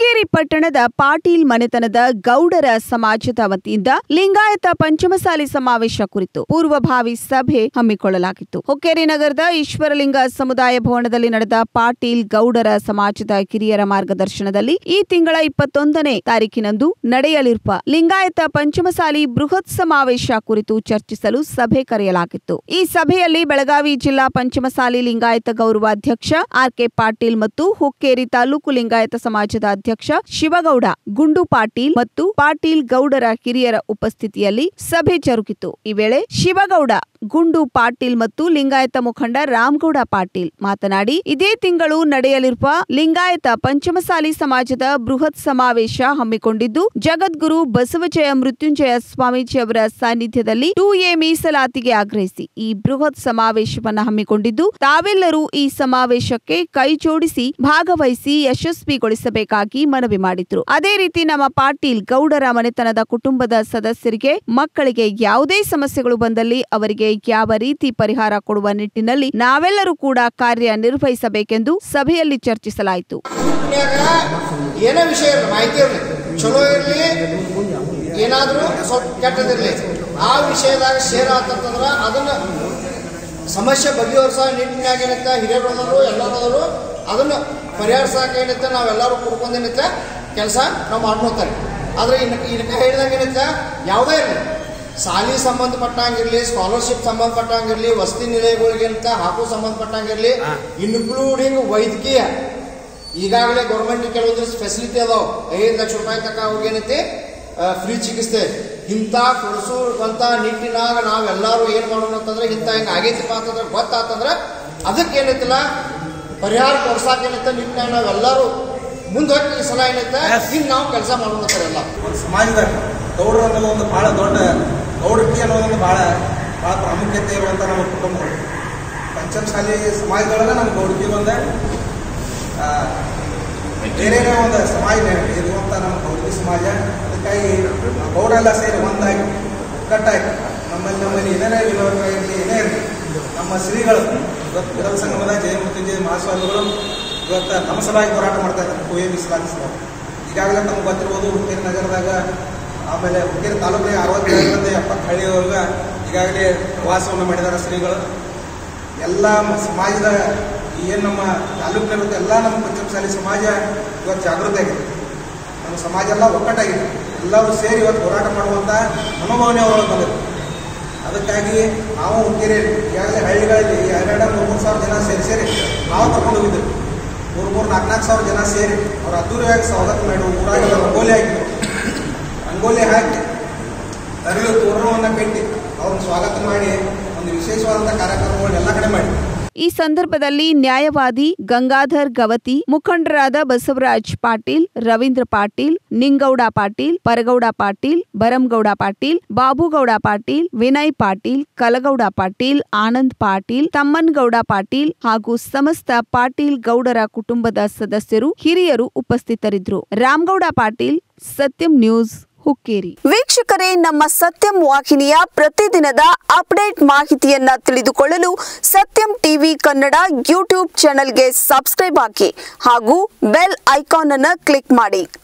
ಹುಕ್ಕೇರಿ ಪಟ್ಟಣದ ಪಾಟೀಲ್ ಮನೆತನದ ಗೌಡರ ಸಮಾಜದ ವತಿಯಿಂದ ಲಿಂಗಾಯತ ಪಂಚಮಸಾಲಿ ಸಮಾವೇಶ ಕುರಿತು ಪೂರ್ವಭಾವಿ ಸಭೆ ಹಮ್ಮಿಕೊಳ್ಳಲಾಗಿತ್ತು ಹುಕ್ಕೇರಿ ನಗರದ ಈಶ್ವರಲಿಂಗ ಸಮುದಾಯ ಭವನದಲ್ಲಿ ನಡೆದ ಪಾಟೀಲ್ ಗೌಡರ ಸಮಾಜದ ಕಿರಿಯರ ಮಾರ್ಗದರ್ಶನದಲ್ಲಿ ಈ ತಿಂಗಳ ಇಪ್ಪತ್ತೊಂದನೇ ತಾರೀಕಿನಂದು ನಡೆಯಲಿರುವ ಲಿಂಗಾಯತ ಪಂಚಮಸಾಲಿ ಬೃಹತ್ ಸಮಾವೇಶ ಕುರಿತು ಚರ್ಚಿಸಲು ಸಭೆ ಕರೆಯಲಾಗಿತ್ತು ಈ ಸಭೆಯಲ್ಲಿ ಬೆಳಗಾವಿ ಜಿಲ್ಲಾ ಪಂಚಮಸಾಲಿ ಲಿಂಗಾಯತ ಗೌರವಾಧ್ಯಕ್ಷ ಆರ್ ಕೆ ಪಾಟೀಲ್ ಮತ್ತು ಹುಕ್ಕೇರಿ ತಾಲೂಕು ಲಿಂಗಾಯತ ಸಮಾಜದ ಅಧ್ಯಕ್ಷ ಶಿವಗೌಡ ಗುಂಡು ಪಾಟೀಲ್ ಮತ್ತು ಪಾಟೀಲ್ ಗೌಡರ ಕಿರಿಯರ ಉಪಸ್ಥಿತಿಯಲ್ಲಿ ಸಭೆ ಜರುಗಿತು ಈ ವೇಳೆ ಶಿವಗೌಡ ಗುಂಡು ಪಾಟೀಲ್ ಮತ್ತು ಲಿಂಗಾಯತ ಮುಖಂಡ ರಾಮಗೌಡ ಪಾಟೀಲ್ ಮಾತನಾಡಿ ಇದೇ ತಿಂಗಳು ನಡೆಯಲಿರುವ ಲಿಂಗಾಯತ ಪಂಚಮಸಾಲಿ ಸಮಾಜದ ಬೃಹತ್ ಸಮಾವೇಶ ಹಮ್ಮಿಕೊಂಡಿದ್ದು ಜಗದ್ಗುರು ಬಸವಜಯ ಮೃತ್ಯುಂಜಯ ಸ್ವಾಮೀಜಿ ಅವರ ಸಾನ್ನಿಧ್ಯದಲ್ಲಿ ಟೂ ಎ ಮೀಸಲಾತಿಗೆ ಆಗ್ರಹಿಸಿ ಈ ಬೃಹತ್ ಸಮಾವೇಶವನ್ನ ಹಮ್ಮಿಕೊಂಡಿದ್ದು ತಾವೆಲ್ಲರೂ ಈ ಸಮಾವೇಶಕ್ಕೆ ಕೈ ಜೋಡಿಸಿ ಭಾಗವಹಿಸಿ ಯಶಸ್ವಿಗೊಳಿಸಬೇಕಾಗಿ ಮನವಿ ಮಾಡಿದ್ರು ಅದೇ ರೀತಿ ನಮ್ಮ ಪಾಟೀಲ್ ಗೌಡರ ಮನೆತನದ ಕುಟುಂಬದ ಸದಸ್ಯರಿಗೆ ಮಕ್ಕಳಿಗೆ ಯಾವುದೇ ಸಮಸ್ಯೆಗಳು ಬಂದಲ್ಲಿ ಅವರಿಗೆ ಯಾವ ರೀತಿ ಪರಿಹಾರ ಕೊಡುವ ನಿಟ್ಟಿನಲ್ಲಿ ನಾವೆಲ್ಲರೂ ಕೂಡ ಕಾರ್ಯ ನಿರ್ವಹಿಸಬೇಕೆಂದು ಸಭೆಯಲ್ಲಿ ಚರ್ಚಿಸಲಾಯಿತು ದುನ್ಯಾಗ ಏನೇ ವಿಷಯ ಇರಲಿ ಮಾಹಿತಿ ಇರಲಿ ಚಲೋ ಇರಲಿ ಏನಾದರೂ ಸ್ವಲ್ಪ ಕೆಟ್ಟದಿರಲಿ ಆ ವಿಷಯದಾಗ ಶೇರ್ ಆತಂತಂದ್ರೆ ಅದನ್ನ ಸಮಸ್ಯೆ ಬಗೆಹರಿಸೋ ನಿಟ್ಟಿನಾಗ ಏನೈತೆ ಹಿರಿಯರು ಅದಾರು ಎಲ್ಲರೂ ಅದಾರು ಅದನ್ನ ಪರಿಹರಿಸಕ್ಕೆ ಏನೈತೆ ನಾವೆಲ್ಲರೂ ಕುಡ್ಕೊಂಡು ಏನೈತೆ ಕೆಲಸ ನಾವು ಮಾಡ್ಕೊತಾರೆ ಆದ್ರೆ ಇನ್ನು ಇದಕ್ಕೆ ಹೇಳಿದಂಗೆ ಏನೈತೆ ಯಾವುದೇ ಇರಲಿ ಸಾಲಿ ಸಂಬಂಧಪಟ್ಟಂಗಿರ್ಲಿ ಸ್ಕಾಲರ್ಶಿಪ್ ಸಂಬಂಧಪಟ್ಟಂಗಿರ್ಲಿ ವಸತಿ ನಿಲಯಗಳಿಗೆ ಅಂತ ಹಾಕೋ ಸಂಬಂಧಪಟ್ಟಂಗಿರ್ಲಿ ಇನ್ಕ್ಲೂಡಿಂಗ್ ವೈದ್ಯಕೀಯ ಈಗಾಗಲೇ ಗೌರ್ಮೆಂಟ್ ಕೆಲವೊಂದಿಷ್ಟು ಫೆಸಿಲಿಟಿ ಅದಾವ ಐದು ಲಕ್ಷ ರೂಪಾಯಿ ತನಕ ಅವ್ರಿಗೆ ಏನೈತಿ ಫ್ರೀ ಚಿಕಿತ್ಸೆ ಇಂಥ ಕೊಡಿಸುವಂತ ನಿಟ್ಟಿನಾಗ ನಾವೆಲ್ಲರೂ ಏನ್ ಮಾಡೋಣ ಅಂತಂದ್ರೆ ಇಂಥ ಹಿಂಗ ಆಗೈತಿಪ್ಪ ಅಂತಂದ್ರೆ ಗೊತ್ತಾತಂದ್ರೆ ಅದಕ್ಕೆ ಏನೈತಿಲ್ಲ ಪರಿಹಾರ ಕೊಡ್ಸಾಕ ಏನೈತೆ ನಿಟ್ಟಿನಾಗ ನಾವೆಲ್ಲರೂ ಮುಂದೋಗಿ ಈ ಸಲ ಏನೈತೆ ಹಿಂಗ್ ನಾವು ಕೆಲಸ ಮಾಡೋಣ ಎಲ್ಲ ಒಂದು ಸಮಾಜದಾಗ ಗೌಡರು ಅನ್ನೋದು ಒಂದು ಬಹಳ ದೊಡ್ಡ ಗೌಡತಿ ಅನ್ನೋದೊಂದು ಬಹಳ ಬಹಳ ಪ್ರಾಮುಖ್ಯತೆ ಇರುವಂಥ ನಮ್ಮ ಕುಟುಂಬಗಳು ಪಂಚಮಸಾಲಿ ಸಮಾಜದೊಳಗೆ ನಮ್ಮ ಗೌಡತಿ ಒಂದು ಆ, ಬೇರೆನೇ ಒಂದು ಸಮಾಜ ಇರುವಂಥ ನಮ್ಮ ಗೌಡತಿ ಸಮಾಜ ಅದಕ್ಕಾಗಿ ನಾವು ಗೌಡರೆಲ್ಲ ಸೇರಿ ಒಂದಾಗಿ ಒಗ್ಗಟ್ಟಾಗಿ ನಮ್ಮಲ್ಲಿ ನಮ್ಮಲ್ಲಿ ಏನೇ ವಿರೋಧ ಇರಲಿ ಏನೇ ಇರಲಿ ನಮ್ಮ ಶ್ರೀಗಳು ಇವತ್ತು ವಿರೋಧ ಸಂಗಮದ ಜಯಮೃತ್ಯುಂಜಯ ಮಹಾಸ್ವಾಮಿಗಳು ಇವತ್ತು ನಮ್ಮ ಸಲುವಾಗಿ ಹೋರಾಟ ಮಾಡ್ತಾ ಇದ್ದಾರೆ ಕುವೆ ಮೀಸಲಾತಿ ಸಲುವಾಗಿ ಈಗಾಗಲೇ ತಮ್ಗೆ ಗೊತ್ತಿರ್ಬೋದು ಹುಕ್ಕೇರಿ ನಗರದಾಗ ಆಮೇಲೆ ಹುಕ್ಕೇರಿ ತಾಲೂಕಿಗೆ ಅರವತ್ತೈದರಿಂದ ಎಪ್ಪತ್ತು ಹಳ್ಳಿಯೊಳಗೆ ಈಗಾಗಲೇ ವಾಸವನ್ನು ಮಾಡಿದ್ದಾರೆ ಶ್ರೀಗಳು ಎಲ್ಲ ಮ- ಸಮಾಜದ ಏನು ನಮ್ಮ ತಾಲೂಕಿನಲ್ಲಿರುತ್ತೆ ಎಲ್ಲ ನಮ್ಮ ಪಂಚಮಸಾಲಿ ಸಮಾಜ ಇವತ್ತು ಜಾಗೃತಿ ಆಗಿದೆ ನಮ್ಮ ಸಮಾಜ ಎಲ್ಲ ಒಕ್ಕಟ್ಟಾಗಿದೆ ಎಲ್ಲರೂ ಸೇರಿ ಇವತ್ತು ಹೋರಾಟ ಮಾಡುವಂಥ ಮನೋಭಾವನೆ ಅವರೊಳಗೆ ಬಂದಿದೆ ಅದಕ್ಕಾಗಿ ನಾವು ಹುಕ್ಕೇರಿಯಲ್ಲಿ ಈಗಾಗಲೇ ಹಳ್ಳಿಗಳಲ್ಲಿ ಎರಡೆರಡು ಮೂರು ಮೂರು ಸಾವಿರ ಜನ ಸೇರಿ ಸೇರಿ ನಾವು ಕರ್ಕೊಂಡು ಹೋಗಿದ್ದೆವು ಮೂರು ಮೂರು ನಾಲ್ಕು ನಾಲ್ಕು ಸಾವಿರ ಜನ ಸೇರಿ ಅವ್ರು ಅದ್ದೂರಿಯಾಗಿ ಸ್ವಾಗತ ಮಾಡಿ ಊರಾಗೆಲ್ಲ ರಂಗೋಲಿ ಹಾಕಿದ್ರು ರಂಗೋಲಿ ಹಾಕಿ ತರಲು ತೋರಣವನ್ನು ಕಟ್ಟಿ ಅವ್ರನ್ನ ಸ್ವಾಗತ ಮಾಡಿ ಒಂದು ವಿಶೇಷವಾದಂಥ ಕಾರ್ಯಕ್ರಮಗಳನ್ನ ಎಲ್ಲ ಕಡೆ ಮಾಡಿ ಈ ಸಂದರ್ಭದಲ್ಲಿ ನ್ಯಾಯವಾದಿ ಗಂಗಾಧರ್ ಗವತಿ ಮುಖಂಡರಾದ ಬಸವರಾಜ್ ಪಾಟೀಲ್ ರವೀಂದ್ರ ಪಾಟೀಲ್ ನಿಂಗೌಡ ಪಾಟೀಲ್ ಪರಗೌಡ ಪಾಟೀಲ್ ಬರಂಗೌಡ ಪಾಟೀಲ್ ಬಾಬುಗೌಡ ಪಾಟೀಲ್ ವಿನಯ್ ಪಾಟೀಲ್ ಕಲಗೌಡ ಪಾಟೀಲ್ ಆನಂದ್ ಪಾಟೀಲ್ ತಮ್ಮನ್ಗೌಡ ಪಾಟೀಲ್ ಹಾಗೂ ಸಮಸ್ತ ಪಾಟೀಲ್ ಗೌಡರ ಕುಟುಂಬದ ಸದಸ್ಯರು ಹಿರಿಯರು ಉಪಸ್ಥಿತರಿದ್ದರು ರಾಮಗೌಡ ಪಾಟೀಲ್ ಸತ್ಯಂ ನ್ಯೂಸ್ ಹುಕ್ಕೇರಿ ವೀಕ್ಷಕರೇ ನಮ್ಮ ಸತ್ಯಂ ವಾಹಿನಿಯ ಪ್ರತಿದಿನದ ಅಪ್ಡೇಟ್ ಮಾಹಿತಿಯನ್ನ ತಿಳಿದುಕೊಳ್ಳಲು ಸತ್ಯಂ ಟಿವಿ ಕನ್ನಡ ಯೂಟ್ಯೂಬ್ ಚಾನೆಲ್ಗೆ ಸಬ್ಸ್ಕ್ರೈಬ್ ಆಗಿ ಹಾಗೂ ಬೆಲ್ ಐಕಾನ್ ಅನ್ನು ಕ್ಲಿಕ್ ಮಾಡಿ